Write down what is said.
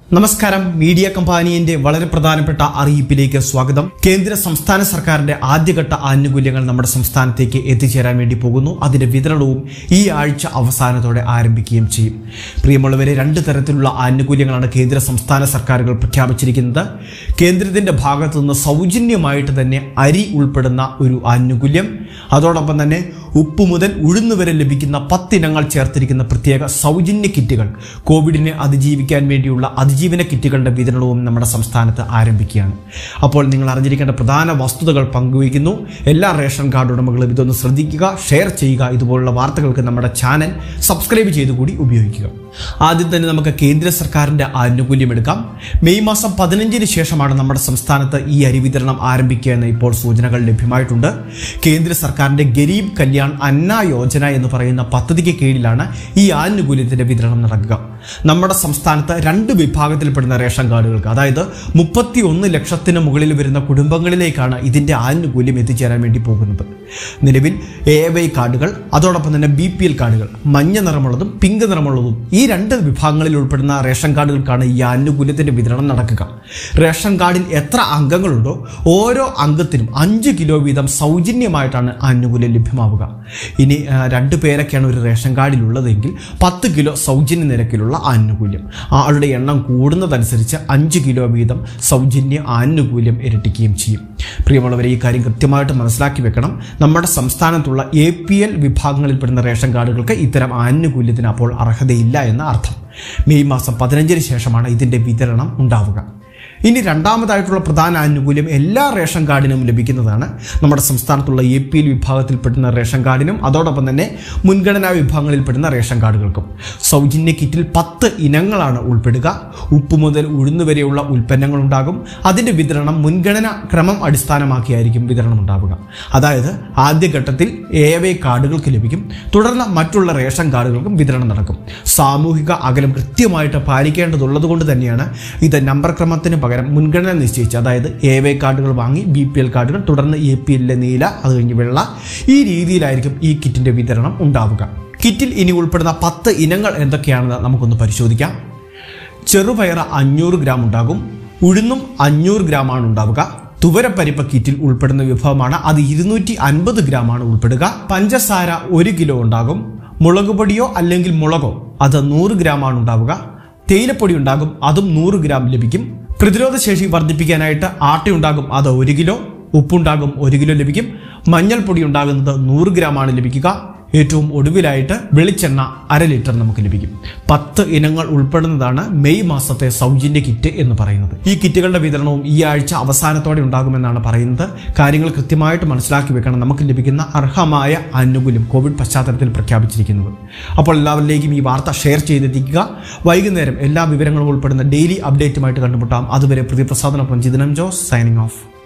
നമസ്കാരം മീഡിയ കമ്പാനിയന്റെ വളരെ പ്രധാനപ്പെട്ട അറിയിപ്പിലേക്ക് സ്വാഗതം കേന്ദ്ര സംസ്ഥാന സർക്കാരിന്റെ ആദ്യഘട്ട ആനുകൂല്യങ്ങൾ നമ്മുടെ സംസ്ഥാനത്തേക്ക് എത്തിച്ചേരാൻ വേണ്ടി പോകുന്നു അതിന്റെ വിതരണവും ഈ ആഴ്ച അവസാനത്തോടെ ആരംഭിക്കുകയും ചെയ്യും പ്രിയമുള്ളവരെ രണ്ട് തരത്തിലുള്ള ആനുകൂല്യങ്ങളാണ് കേന്ദ്ര സംസ്ഥാന സർക്കാരുകൾ പ്രഖ്യാപിച്ചിരിക്കുന്നത് കേന്ദ്രത്തിന്റെ ഭാഗത്തു നിന്ന് സൗജന്യമായിട്ട് തന്നെ അരി ഉൾപ്പെടുന്ന ഒരു ആനുകൂല്യം അതോടൊപ്പം തന്നെ ഉപ്പ് മുതൽ ഉഴുന്ന് വരെ ലഭിക്കുന്ന പത്തിനങ്ങൾ ചേർത്തിരിക്കുന്ന പ്രത്യേക സൗജന്യ കിറ്റുകൾ കോവിഡിനെ അതിജീവിക്കാൻ വേണ്ടിയുള്ള അതിജീവന കിറ്റുകളുടെ വിതരണവും നമ്മുടെ സംസ്ഥാനത്ത് ആരംഭിക്കുകയാണ് അപ്പോൾ നിങ്ങൾ അറിഞ്ഞിരിക്കേണ്ട പ്രധാന വസ്തുതകൾ പങ്കുവയ്ക്കുന്നു എല്ലാ റേഷൻ കാർഡ് ഉടമകളും ഇതൊന്ന് ശ്രദ്ധിക്കുക ഷെയർ ചെയ്യുക ഇതുപോലുള്ള വാർത്തകൾക്ക് നമ്മുടെ ചാനൽ സബ്സ്ക്രൈബ് ചെയ്ത് കൂടി ഉപയോഗിക്കുക ആദ്യം തന്നെ നമുക്ക് കേന്ദ്ര സർക്കാരിന്റെ ആനുകൂല്യം എടുക്കാം മെയ് മാസം പതിനഞ്ചിന് ശേഷമാണ് നമ്മുടെ സംസ്ഥാനത്ത് ഈ അരി വിതരണം ആരംഭിക്കുക എന്ന് ഇപ്പോൾ സൂചനകൾ ലഭ്യമായിട്ടുണ്ട് കേന്ദ്ര സർക്കാരിന്റെ ഗരീബ് കല്യാൺ അന്ന യോജന എന്ന് പറയുന്ന പദ്ധതിക്ക് കീഴിലാണ് ഈ ആനുകൂല്യത്തിന്റെ വിതരണം നടക്കുക നമ്മുടെ സംസ്ഥാനത്ത് രണ്ട് വിഭാഗത്തിൽപ്പെടുന്ന റേഷൻ കാർഡുകൾക്ക് അതായത് മുപ്പത്തി ഒന്ന് ലക്ഷത്തിന് മുകളിൽ വരുന്ന കുടുംബങ്ങളിലേക്കാണ് ഇതിന്റെ ആനുകൂല്യം എത്തിച്ചേരാൻ വേണ്ടി പോകുന്നത് നിലവിൽ എ വൈ കാർഡുകൾ അതോടൊപ്പം തന്നെ ബി പി എൽ കാർഡുകൾ മഞ്ഞ നിറമുള്ളതും പിങ്ക് നിറമുള്ളതും ഈ രണ്ട് വിഭാഗങ്ങളിൽ ഉൾപ്പെടുന്ന റേഷൻ കാർഡുകൾക്കാണ് ഈ ആനുകൂല്യത്തിന്റെ വിതരണം നടക്കുക റേഷൻ കാർഡിൽ എത്ര അംഗങ്ങളുണ്ടോ ഓരോ അംഗത്തിനും അഞ്ച് കിലോ വീതം സൗജന്യമായിട്ടാണ് ആനുകൂല്യം ലഭ്യമാവുക ഇനി ആ, രണ്ട് പേരൊക്കെയാണ് ഒരു റേഷൻ കാർഡിൽ ഉള്ളതെങ്കിൽ പത്ത് കിലോ സൗജന്യ നിരക്കിലുള്ള ആനുകൂല്യം ആളുടെ എണ്ണം കൂടുന്നതനുസരിച്ച് അഞ്ച് കിലോ വീതം സൗജന്യ ആനുകൂല്യം ഇരട്ടിക്കുകയും ചെയ്യും പ്രിയമുള്ളവരെ ഈ കാര്യം കൃത്യമായിട്ട് മനസ്സിലാക്കി വെക്കണം നമ്മുടെ സംസ്ഥാനത്തുള്ള എ പി എൽ വിഭാഗങ്ങളിൽപ്പെടുന്ന റേഷൻ കാർഡുകൾക്ക് ഇത്തരം ആനുകൂല്യത്തിന് അപ്പോൾ അർഹതയില്ല എന്ന അർത്ഥം മെയ് മാസം പതിനഞ്ചിന് ശേഷമാണ് ഇതിൻ്റെ വിതരണം ഉണ്ടാവുക ഇനി രണ്ടാമതായിട്ടുള്ള പ്രധാന ആനുകൂല്യം എല്ലാ റേഷൻ കാർഡിനും ലഭിക്കുന്നതാണ് നമ്മുടെ സംസ്ഥാനത്തുള്ള എ പി എൽ വിഭാഗത്തിൽപ്പെടുന്ന റേഷൻ കാർഡിനും അതോടൊപ്പം തന്നെ മുൻഗണനാ വിഭാഗങ്ങളിൽപ്പെടുന്ന റേഷൻ കാർഡുകൾക്കും സൗജന്യ കിറ്റിൽ പത്ത് ഇനങ്ങളാണ് ഉൾപ്പെടുക ഉപ്പ് മുതൽ ഉഴുന്ന് വരെയുള്ള ഉൽപ്പന്നങ്ങൾ ഉണ്ടാകും അതിൻ്റെ വിതരണം മുൻഗണന ക്രമം അടിസ്ഥാനമാക്കിയായിരിക്കും വിതരണം ഉണ്ടാവുക അതായത് ആദ്യഘട്ടത്തിൽ എ വൈ കാർഡുകൾക്ക് ലഭിക്കും തുടർന്ന് മറ്റുള്ള റേഷൻ കാർഡുകൾക്കും വിതരണം നടക്കും സാമൂഹിക അകലം കൃത്യമായിട്ട് പാലിക്കേണ്ടതുള്ളത് കൊണ്ട് തന്നെയാണ് ഇത് നമ്പർ ക്രമത്തിന് പകരം മുൻഗണന നിശ്ചയിച്ച് അതായത് എ വൈ കാർഡുകൾ വാങ്ങി ബി പി എൽ കാർഡുകൾ തുടർന്ന് എ പി എല്ലിലെ നീല അത് കഴിഞ്ഞ് വെള്ള ഈ രീതിയിലായിരിക്കും ഈ കിറ്റിൻ്റെ വിതരണം ഉണ്ടാവുക കിറ്റിൽ ഇനി ഉൾപ്പെടുന്ന പത്ത് ഇനങ്ങൾ എന്തൊക്കെയാണെന്ന് നമുക്കൊന്ന് പരിശോധിക്കാം ചെറുപയർ അഞ്ഞൂറ് ഗ്രാം ഉണ്ടാകും ഉഴുന്നും അഞ്ഞൂറ് ഗ്രാമാണ് ഉണ്ടാവുക തുവരപ്പരിപ്പ് കിറ്റിൽ ഉൾപ്പെടുന്ന വിഭവമാണ് അത് ഇരുന്നൂറ്റി അൻപത് ഗ്രാമാണ് ഉൾപ്പെടുക പഞ്ചസാര ഒരു കിലോ ഉണ്ടാകും മുളക് പൊടിയോ അല്ലെങ്കിൽ മുളകോ അത് നൂറ് ഗ്രാമാണ് ഉണ്ടാവുക തേയിലപ്പൊടി ഉണ്ടാകും അതും നൂറ് ഗ്രാം ലഭിക്കും പ്രതിരോധ ശേഷി വർദ്ധിപ്പിക്കാനായിട്ട് ആട്ട ഉണ്ടാകും അത് ഒരു കിലോ ഉപ്പുണ്ടാകും ഒരു കിലോ ലഭിക്കും മഞ്ഞൾപ്പൊടി ഉണ്ടാകുന്നത് നൂറ് ഗ്രാമാണ് ലഭിക്കുക ഏറ്റവും ഒടുവിലായിട്ട് വെളിച്ചെണ്ണ അര ലിറ്റർ നമുക്ക് ലഭിക്കും പത്ത് ഇനങ്ങൾ ഉൾപ്പെടുന്നതാണ് മെയ് മാസത്തെ സൗജന്യ കിറ്റ് എന്ന് പറയുന്നത് ഈ കിറ്റുകളുടെ വിതരണവും ഈ ആഴ്ച അവസാനത്തോടെ ഉണ്ടാകുമെന്നാണ് പറയുന്നത് കാര്യങ്ങൾ കൃത്യമായിട്ട് മനസ്സിലാക്കി വെക്കണം നമുക്ക് ലഭിക്കുന്ന അർഹമായ ആനുകൂല്യം കോവിഡ് പശ്ചാത്തലത്തിൽ പ്രഖ്യാപിച്ചിരിക്കുന്നത് അപ്പോൾ എല്ലാവരിലേക്കും ഈ വാർത്ത ഷെയർ ചെയ്തെത്തിക്കുക വൈകുന്നേരം എല്ലാ വിവരങ്ങളും ഉൾപ്പെടുന്ന ഡെയിലി അപ്ഡേറ്റുമായിട്ട് കണ്ടുമുട്ടാം അതുവരെ പ്രതിപ്രസാദനൊപ്പം ജിതനം ജോസ് സൈനിങ് ഓഫ്